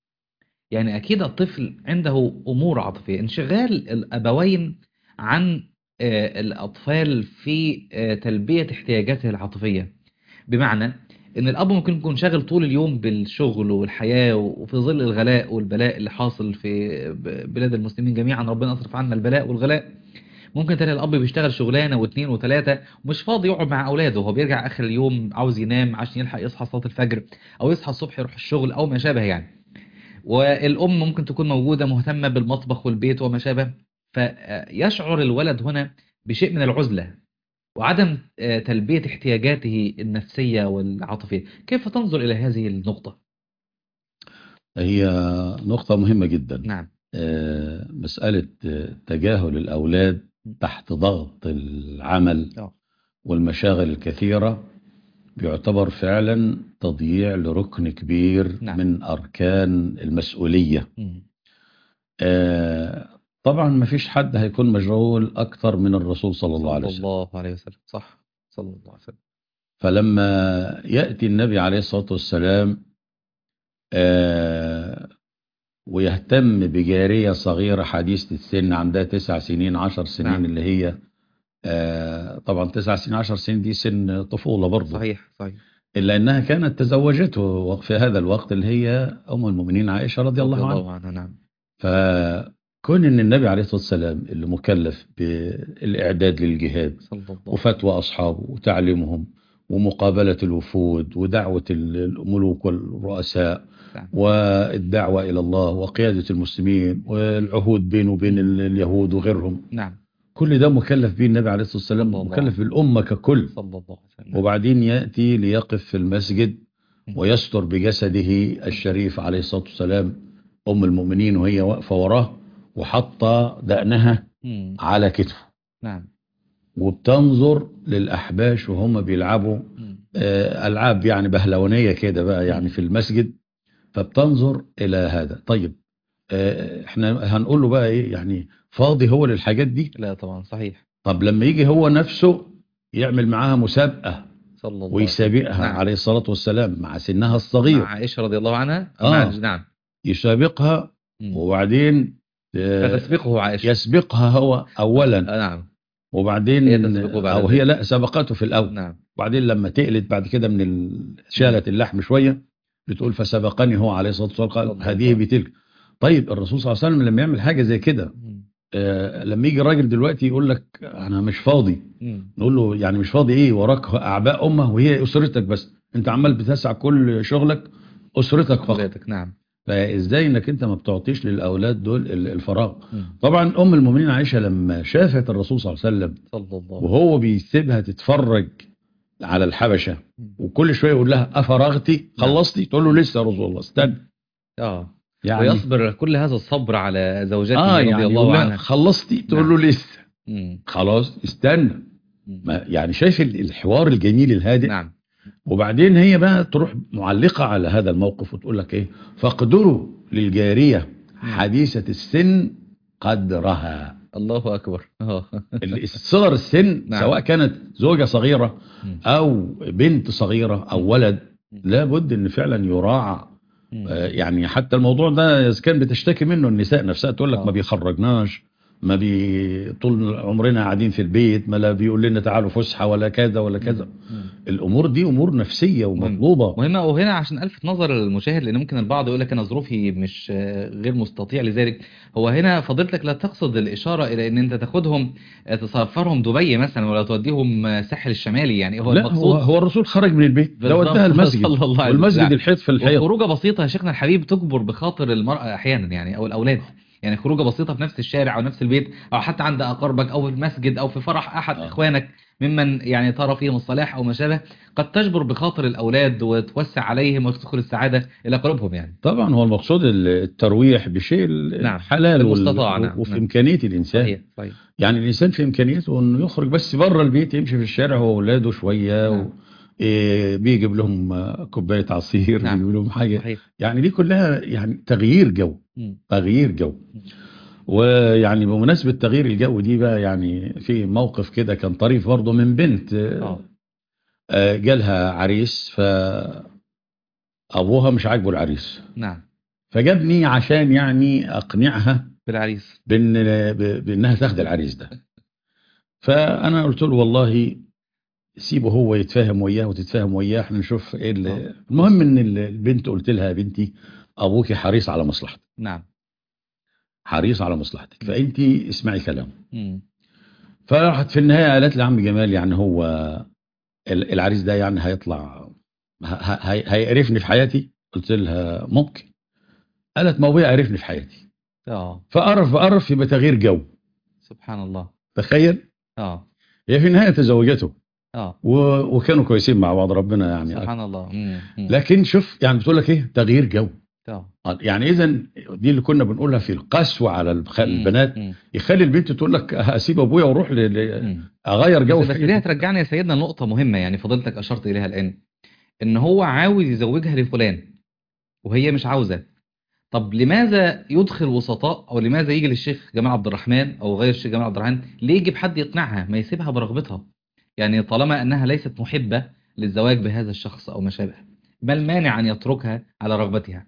يعني أكيد الطفل عنده أمور عاطفية انشغال الأبوين عن آه، الأطفال في آه، تلبية احتياجاته العاطفية بمعنى إن الأب ممكن يكون شاغل طول اليوم بالشغل والحياة وفي ظل الغلاء والبلاء اللي حاصل في ب- بلاد المسلمين جميعا ربنا يصرف عنا البلاء والغلاء ممكن تلاقي الأب بيشتغل شغلانة واثنين وثلاثة ومش فاضي يقعد مع أولاده هو بيرجع آخر اليوم عاوز ينام عشان يلحق يصحى صلاة الفجر أو يصحى الصبح يروح الشغل أو ما شابه يعني والأم ممكن تكون موجودة مهتمة بالمطبخ والبيت وما شابه فيشعر الولد هنا بشيء من العزلة وعدم آه، تلبية احتياجاته النفسية والعاطفية كيف تنظر إلى هذه النقطة؟ هي نقطة مهمة جدا نعم آه، مسألة آه، تجاهل الأولاد تحت ضغط العمل آه. والمشاغل الكثيرة بيعتبر فعلا تضييع لركن كبير نعم. من أركان المسؤولية مم. آه، طبعا ما فيش حد هيكون مشغول أكثر من الرسول صلى الله عليه صلى وسلم الله عليه وسلم صح صلى الله عليه وسلم فلما يأتي النبي عليه الصلاة والسلام آه، ويهتم بجارية صغيرة حديثة السن عندها تسع سنين عشر سنين نعم. اللي هي آه، طبعا تسع سنين عشر سنين دي سن طفولة برضه صحيح صحيح إلا أنها كانت تزوجته في هذا الوقت اللي هي أم المؤمنين عائشة رضي الله عنها عنها نعم فكون أن النبي عليه الصلاة والسلام اللي مكلف بالإعداد للجهاد صلى الله وفتوى أصحابه وتعليمهم ومقابلة الوفود ودعوة الملوك والرؤساء نعم. والدعوة إلى الله وقيادة المسلمين والعهود بينه وبين ال- اليهود وغيرهم نعم كل ده مكلف به النبي عليه الصلاة والسلام الله. مكلف بالأمة ككل صلى الله عليه وسلم وبعدين يأتي ليقف في المسجد م. ويستر بجسده الشريف عليه الصلاة والسلام أم المؤمنين وهي واقفة وراه وحاطة دقنها مم. على كتفه نعم وبتنظر للأحباش وهم بيلعبوا مم. آه، ألعاب يعني بهلونية كده بقى يعني في المسجد فبتنظر إلى هذا طيب آه، احنا هنقول له بقى ايه يعني فاضي هو للحاجات دي لا طبعا صحيح طب لما يجي هو نفسه يعمل معاها مسابقة صلى الله ويسابقها نعم. عليه الصلاة والسلام مع سنها مع الصغير عائشة رضي الله عنها آه. مع نعم يسابقها مم. وبعدين آه، فتسبقه عائشة يسبقها هو أولا آه، نعم وبعدين هي تسبقه بعد أو ذلك. هي لا سبقته في الأول نعم وبعدين لما تقلت بعد كده من ال- شالت اللحم شوية بتقول فسبقني هو عليه الصلاة والسلام قال الله هذه أكبر. بتلك طيب الرسول صلى الله عليه وسلم لما يعمل حاجة زي كده مم. آه لما يجي الراجل دلوقتي يقول لك أنا مش فاضي مم. نقول له يعني مش فاضي إيه وراك أعباء أمة وهي أسرتك بس أنت عمال بتسعى كل شغلك أسرتك فقط أولادك نعم فإزاي إنك أنت ما بتعطيش للأولاد دول ال- الفراغ مم. طبعا أم المؤمنين عائشة لما شافت الرسول صلى الله عليه وسلم صلى الله وهو بيسيبها تتفرج على الحبشة مم. وكل شوية يقول لها أفرغتي نعم. خلصتي تقول له لسه يا رسول الله استنى اه يعني ويصبر كل هذا الصبر على زوجته آه رضي يعني الله يقول لها عنها خلصتي تقول له لسه مم. خلاص استنى مم. ما يعني شايف ال- الحوار الجميل الهادئ نعم وبعدين هي بقى تروح معلقة على هذا الموقف وتقول لك ايه فاقدروا للجارية حديثة السن قدرها الله اكبر اه صغر السن نعم. سواء كانت زوجة صغيرة مم. او بنت صغيرة او ولد لابد ان فعلا يراعى مم. آه، يعني حتى الموضوع ده اذا كان بتشتكي منه النساء نفسها تقول لك آه. ما بيخرجناش ما بي طول عمرنا قاعدين في البيت ما لا بيقول لنا تعالوا فسحه ولا كذا ولا كذا مم. الامور دي امور نفسيه ومطلوبه مهمة وهنا عشان ألفت نظر المشاهد لأن ممكن البعض يقول لك أنا ظروفي مش آه، غير مستطيع لذلك هو هنا فضيلتك لا تقصد الإشارة إلى أن أنت تاخدهم آه، تسافرهم دبي مثلا ولا توديهم آه، الساحل الشمالي يعني هو لا هو, المقصود هو الرسول خرج من البيت ده بالظبط. وداها المسجد صلى الله عليه والمسجد وسلم. الحيط في الحيط وخروجة بسيطة يا شيخنا الحبيب تجبر بخاطر المرأة أحيانا يعني أو الأولاد يعني خروجة بسيطة في نفس الشارع أو نفس البيت أو حتى عند أقاربك أو في المسجد أو في فرح أحد آه. إخوانك ممن يعني ترى فيهم الصلاح أو ما شابه قد تجبر بخاطر الأولاد وتوسع عليهم وتدخل السعادة إلى قلوبهم يعني طبعا هو المقصود الترويح بشيء نعم. الحلال المستطاع، نعم. وفي نعم. امكانيه الانسان صحيح صحيح يعني الانسان في امكانيته انه يخرج بس بره البيت يمشي في الشارع هو واولاده شويه نعم. و... إيه بيجيب لهم آه، كوبايه عصير نعم. بيجيب لهم حاجه صحيح يعني دي كلها يعني تغيير جو مم. تغيير جو ويعني بمناسبة تغيير الجو دي بقى يعني في موقف كده كان طريف برضه من بنت آه، اه آه، جالها عريس فأبوها مش عاجبه العريس نعم فجابني عشان يعني أقنعها بالعريس بأن ب- بأنها تاخد العريس ده فأنا قلت له والله سيبه هو يتفاهم وياه وتتفاهم وياه احنا نشوف ايه اللي- آه. المهم ان البنت قلت لها يا بنتي ابوكي حريص على مصلحتك نعم حريص على مصلحتك فانت اسمعي كلامه مم. فراحت في النهايه قالت لي يا عم جمال يعني هو ال- العريس ده يعني هيطلع ه- ه- هي- هيقرفني في حياتي قلت لها ممكن قالت ما هو يقرفني في حياتي اه فقرف بقرف يبقى تغيير جو سبحان الله تخيل اه هي في النهايه تزوجته اه و- وكانوا كويسين مع بعض ربنا يعني سبحان الله مم. مم. لكن شوف يعني بتقول لك ايه تغيير جو اه يعني اذا دي اللي كنا بنقولها في القسوه على الخ- مم. البنات مم. يخلي البنت تقول لك اسيب ابويا واروح ل- ل- مم. اغير جو بس, في بس دي هترجعنا يا سيدنا لنقطة مهمة يعني فضيلتك أشرت إليها الآن إن هو عاوز يزوجها لفلان وهي مش عاوزة طب لماذا يدخل وسطاء أو لماذا يجي للشيخ جمال عبد الرحمن أو غير الشيخ جمال عبد الرحمن ليه يجيب حد يقنعها ما يسيبها برغبتها يعني طالما أنها ليست محبة للزواج بهذا الشخص أو ما شابه ما المانع أن يتركها على رغبتها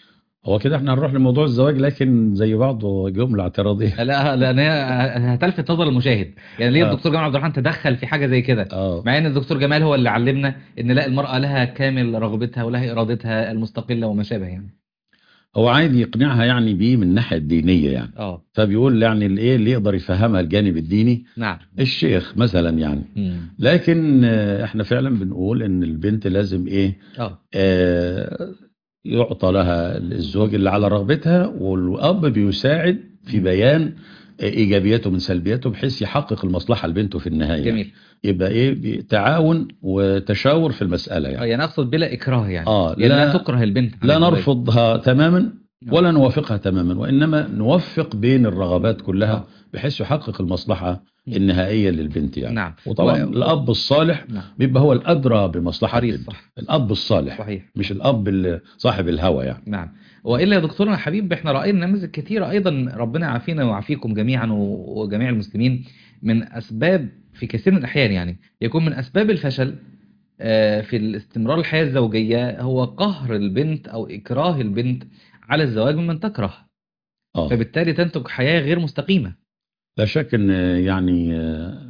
هو كده احنا هنروح لموضوع الزواج لكن زي بعض جمله اعتراضيه لا لأن هي هتلفت نظر المشاهد يعني ليه آه. الدكتور جمال عبد الرحمن تدخل في حاجة زي كده اه مع ان الدكتور جمال هو اللي علمنا ان لا المرأة لها كامل رغبتها ولها ارادتها المستقلة وما شابه يعني هو عايز يقنعها يعني بيه من الناحيه الدينيه يعني اه فبيقول يعني الايه اللي يقدر يفهمها الجانب الديني نعم الشيخ مثلا يعني مم. لكن آه، احنا فعلا بنقول ان البنت لازم ايه اه آه، يعطى لها الزوج اللي على رغبتها والاب بيساعد في بيان ايجابياته من سلبياته بحيث يحقق المصلحه لبنته في النهايه جميل يبقى ايه تعاون وتشاور في المساله آه، يعني يعني اقصد بلا اكراه يعني اه يعني لا, لا تكره البنت على لا الزواج. نرفضها تماما ولا نوافقها تماما وانما نوفق بين الرغبات كلها آه. بحيث يحقق المصلحه النهائيه للبنت يعني نعم وطبعا و- الاب الصالح نعم بيبقى هو الادرى بمصلحه حريص البنت صح الاب الصالح صحيح مش الاب اللي صاحب الهوى يعني نعم والا يا دكتورنا الحبيب احنا راينا نماذج كثيره ايضا ربنا يعافينا ويعافيكم جميعا و- وجميع المسلمين من اسباب في كثير من الاحيان يعني يكون من اسباب الفشل آه، في الاستمرار الحياه الزوجيه هو قهر البنت او اكراه البنت على الزواج ممن تكره اه فبالتالي تنتج حياه غير مستقيمه لا شك ان يعني آه،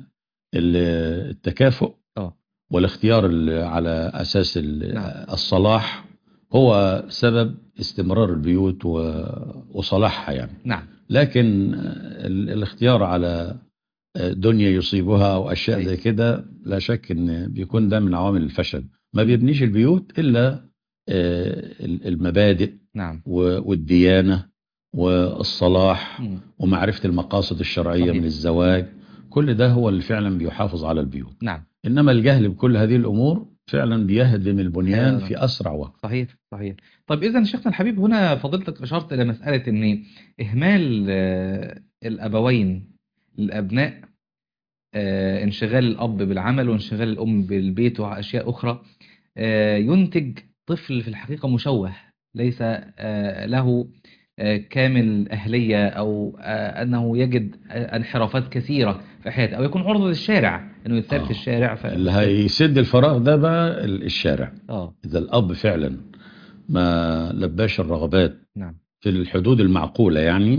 ال- التكافؤ اه والاختيار ال- على اساس ال- نعم. الصلاح هو سبب استمرار البيوت و- وصلاحها يعني نعم لكن آه، ال- الاختيار على آه، دنيا يصيبها او اشياء أيوة. زي كده لا شك ان بيكون ده من عوامل الفشل ما بيبنيش البيوت الا آه، ال- المبادئ نعم و- والديانه والصلاح مم. ومعرفه المقاصد الشرعيه صحيح. من الزواج كل ده هو اللي فعلا بيحافظ على البيوت نعم انما الجهل بكل هذه الامور فعلا بيهدم البنيان آه. في اسرع وقت صحيح صحيح طب إذا شيخنا الحبيب هنا فضيلتك أشرت إلى مسألة إن إهمال آه، الأبوين للأبناء آه، انشغال الأب بالعمل وانشغال الأم بالبيت وأشياء أخرى آه، ينتج طفل في الحقيقة مشوه ليس آه، له آه، كامل أهلية أو آه، أنه يجد آه، انحرافات كثيرة في حياته أو يكون عرضة للشارع أنه يتساب آه. في الشارع ف... اللي هيسد الفراغ ده بقى ال- الشارع آه إذا الأب فعلا ما لباش الرغبات نعم في الحدود المعقولة يعني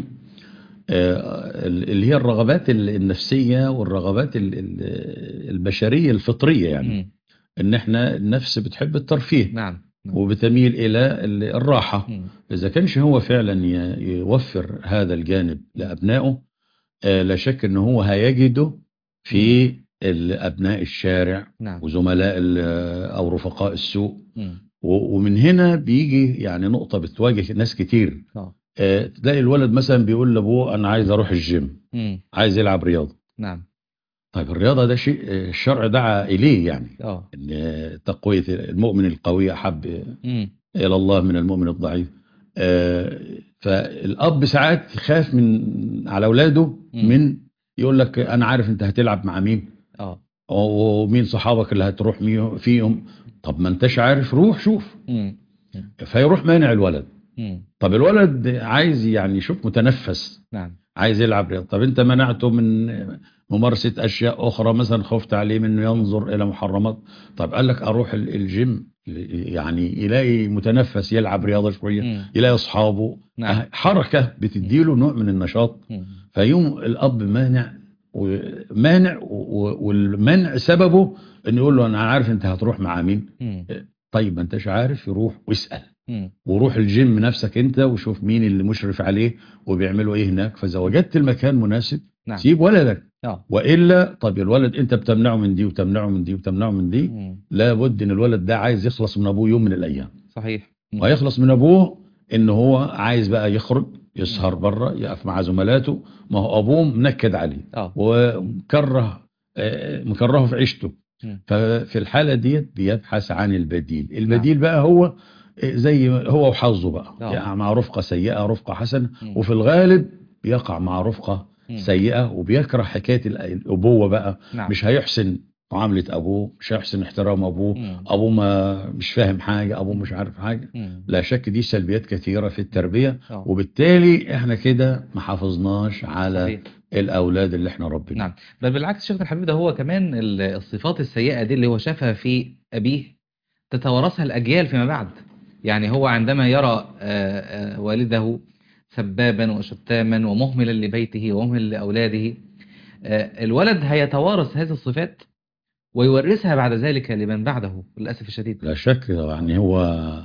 آه، اللي هي الرغبات ال- النفسية والرغبات ال- ال- البشرية الفطرية يعني مم. إن إحنا النفس بتحب الترفيه نعم نعم. وبتميل إلى ال- الراحة مم. إذا كانش هو فعلا ي- يوفر هذا الجانب لأبنائه آه، لا شك إن هو هيجده في ال- أبناء الشارع نعم وزملاء ال- أو رفقاء السوق مم. و- ومن هنا بيجي يعني نقطة بتواجه ناس كتير آه. آه، تلاقي الولد مثلا بيقول لأبوه أنا عايز أروح الجيم مم. عايز يلعب رياضة نعم طيب الرياضة ده شيء آه، الشرع دعا إليه يعني آه إن آه، تقوية المؤمن القوي أحب مم. إلى الله من المؤمن الضعيف آه، فالأب ساعات يخاف من على أولاده مم. من يقول لك أنا عارف أنت هتلعب مع مين آه ومين صحابك اللي هتروح ميه- فيهم طب ما أنتش عارف روح شوف مم. فيروح مانع الولد مم. طب الولد عايز يعني يشوف متنفس نعم عايز يلعب رياضة طب انت منعته من ممارسة اشياء اخرى مثلا خفت عليه من انه ينظر الى محرمات طب قال لك اروح ال- الجيم يعني يلاقي متنفس يلعب رياضة شوية مم. يلاقي اصحابه نعم. حركة بتديله نوع من النشاط مم. فيوم الاب مانع ومانع و- والمنع سببه انه يقول له انا عارف انت هتروح مع مين مم. طيب ما انتش عارف يروح واسال مم. وروح الجيم نفسك انت وشوف مين اللي مشرف عليه وبيعملوا ايه هناك فاذا وجدت المكان مناسب نعم سيب ولدك آه والا طب الولد انت بتمنعه من دي وتمنعه من دي وتمنعه من دي مم. لابد ان الولد ده عايز يخلص من ابوه يوم من الايام صحيح مم. وهيخلص من ابوه ان هو عايز بقى يخرج يسهر بره يقف مع زملاته ما هو ابوه منكد عليه آه ومكره آه، مكرهه في عيشته مم. ففي الحالة ديت بيبحث عن البديل البديل بقى هو زي هو وحظه بقى آه. يقع مع رفقة سيئة رفقة حسنة مم. وفي الغالب بيقع مع رفقة مم. سيئة وبيكره حكاية الأ- الأبوة بقى نعم مش هيحسن معاملة أبوه مش هيحسن احترام أبوه مم. أبوه ما مش فاهم حاجة أبوه مش عارف حاجة مم. لا شك دي سلبيات كثيرة في التربية آه. وبالتالي احنا كده ما حافظناش على صحيح الأولاد اللي احنا ربنا نعم بل بالعكس شيخنا الحبيب ده هو كمان ال- الصفات السيئة دي اللي هو شافها في أبيه تتوارثها الأجيال فيما بعد يعني هو عندما يرى آه، آه، والده سبابا وشتاما ومهملا لبيته ومهملا لأولاده آه، الولد هيتوارث هذه الصفات ويورثها بعد ذلك لمن بعده للأسف الشديد لا شك يعني هو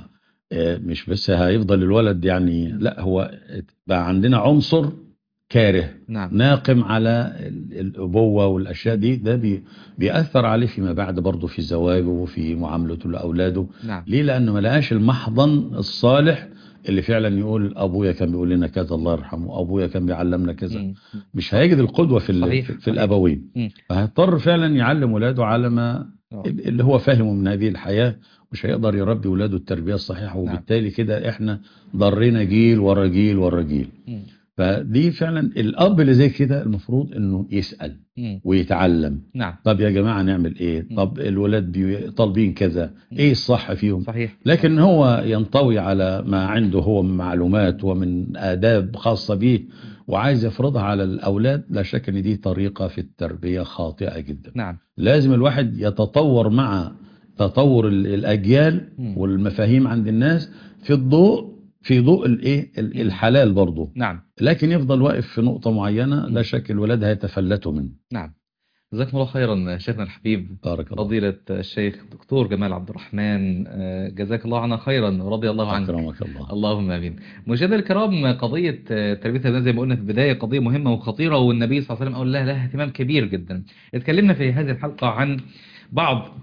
آه، مش بس هيفضل الولد يعني لا هو بقى عندنا عنصر كاره نعم ناقم على ال- الأبوة والأشياء دي ده بي بيأثر عليه فيما بعد برضه في زواجه وفي معاملته لأولاده نعم ليه لأنه ما لقاش المحضن الصالح اللي فعلا يقول أبويا كان بيقول لنا كذا الله يرحمه أبويا كان بيعلمنا كذا مم. مش هيجد القدوة في ال- صحيح، في, في صحيح. الأبوين مم. فهيضطر فعلا يعلم ولاده على ما آه. اللي هو فاهمه من هذه الحياة مش هيقدر يربي ولاده التربية الصحيحة نعم. وبالتالي كده احنا ضرينا جيل ورا جيل ورا جيل مم. فدي فعلا الأب اللي زي كده المفروض انه يسأل مم. ويتعلم نعم طب يا جماعة نعمل ايه مم. طب الولاد بي- طالبين كذا مم. ايه الصح فيهم صحيح لكن هو ينطوي على ما عنده هو من معلومات ومن آداب خاصة به وعايز يفرضها على الأولاد لا شك ان دي طريقة في التربية خاطئة جدا نعم لازم الواحد يتطور مع تطور ال- الأجيال مم. والمفاهيم عند الناس في الضوء في ضوء الايه ال- مم. الحلال برضه نعم لكن يفضل واقف في نقطة معينة لا مم. شك الولاد هيتفلتوا منه نعم جزاكم الله خيرا شيخنا الحبيب بارك الله فضيلة الشيخ دكتور جمال عبد الرحمن آه، جزاك الله عنا خيرا ورضي الله عنك أكرمك الله اللهم امين مشاهدينا الكرام قضيه آه، تربيه الابناء زي ما قلنا في البدايه قضيه مهمه وخطيره والنبي صلى الله عليه وسلم قال لها لها اهتمام كبير جدا اتكلمنا في هذه الحلقه عن بعض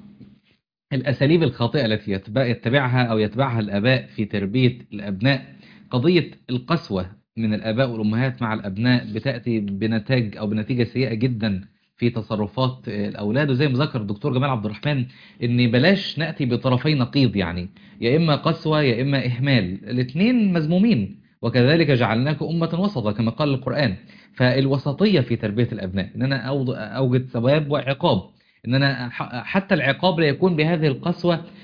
الاساليب الخاطئه التي يتبع- يتبعها او يتبعها الاباء في تربيه الابناء قضيه القسوه من الاباء والامهات مع الابناء بتاتي بنتاج او بنتيجه سيئه جدا في تصرفات الاولاد وزي ما ذكر الدكتور جمال عبد الرحمن ان بلاش ناتي بطرفي نقيض يعني يا إما قسوة يا إما إهمال الاثنين مذمومين وكذلك جعلناك أمة وسطا كما قال القرآن فالوسطية في تربية الأبناء إن أنا أوض- أوجد ثواب وعقاب إن أنا ح- حتى العقاب لا يكون بهذه القسوة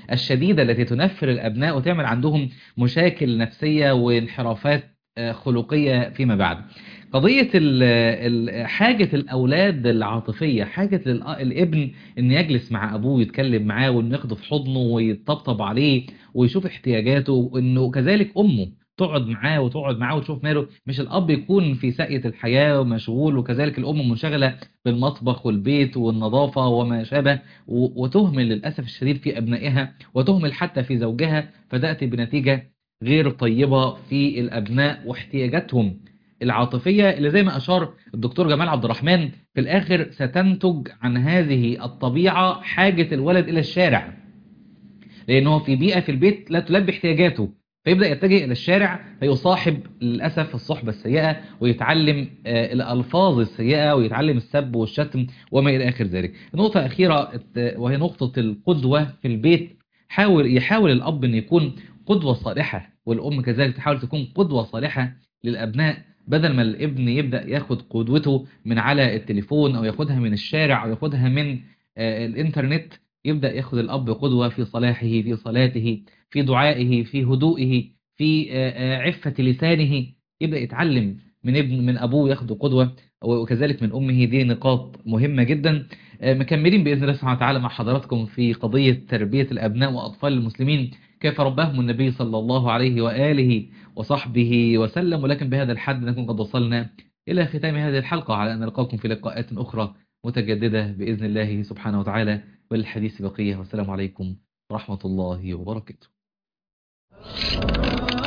الشديدة التي تنفر الأبناء وتعمل عندهم مشاكل نفسية وانحرافات آه، خلقية فيما بعد قضية ال- ال- حاجة الأولاد العاطفية حاجة للأ- الابن إن يجلس مع أبوه ويتكلم معاه وإنه ياخده في حضنه ويطبطب عليه ويشوف احتياجاته وإنه كذلك أمه تقعد معاه وتقعد معاه وتشوف ماله مش الأب يكون في ساقية الحياة ومشغول وكذلك الأم منشغلة بالمطبخ والبيت والنظافة وما شابه و- وتهمل للأسف الشديد في أبنائها وتهمل حتى في زوجها فتأتي بنتيجة غير طيبة في الأبناء واحتياجاتهم العاطفية اللي زي ما أشار الدكتور جمال عبد الرحمن في الآخر ستنتج عن هذه الطبيعة حاجة الولد إلى الشارع لأنه في بيئة في البيت لا تلبي احتياجاته فيبدأ يتجه إلى الشارع فيصاحب للأسف الصحبة السيئة ويتعلم آه، الألفاظ السيئة ويتعلم السب والشتم وما إلى آخر ذلك نقطة أخيرة آه، وهي نقطة القدوة في البيت حاول يحاول الأب أن يكون قدوة صالحة والأم كذلك تحاول تكون قدوة صالحة للأبناء بدل ما الابن يبدأ ياخد قدوته من على التليفون أو ياخدها من الشارع أو ياخدها من آه، الإنترنت يبدأ ياخد الأب قدوة في صلاحه في صلاته في دعائه في هدوئه في آه، آه، عفة لسانه يبدأ يتعلم من ابن من أبوه ياخد قدوة وكذلك من أمه دي نقاط مهمة جدا آه، مكملين بإذن الله سبحانه وتعالى مع حضراتكم في قضية تربية الأبناء وأطفال المسلمين كيف رباهم النبي صلى الله عليه وآله وصحبه وسلم ولكن بهذا الحد نكون قد وصلنا إلى ختام هذه الحلقة على أن نلقاكم في لقاءات أخرى متجددة بإذن الله سبحانه وتعالى والحديث بقية والسلام عليكم ورحمة الله وبركاته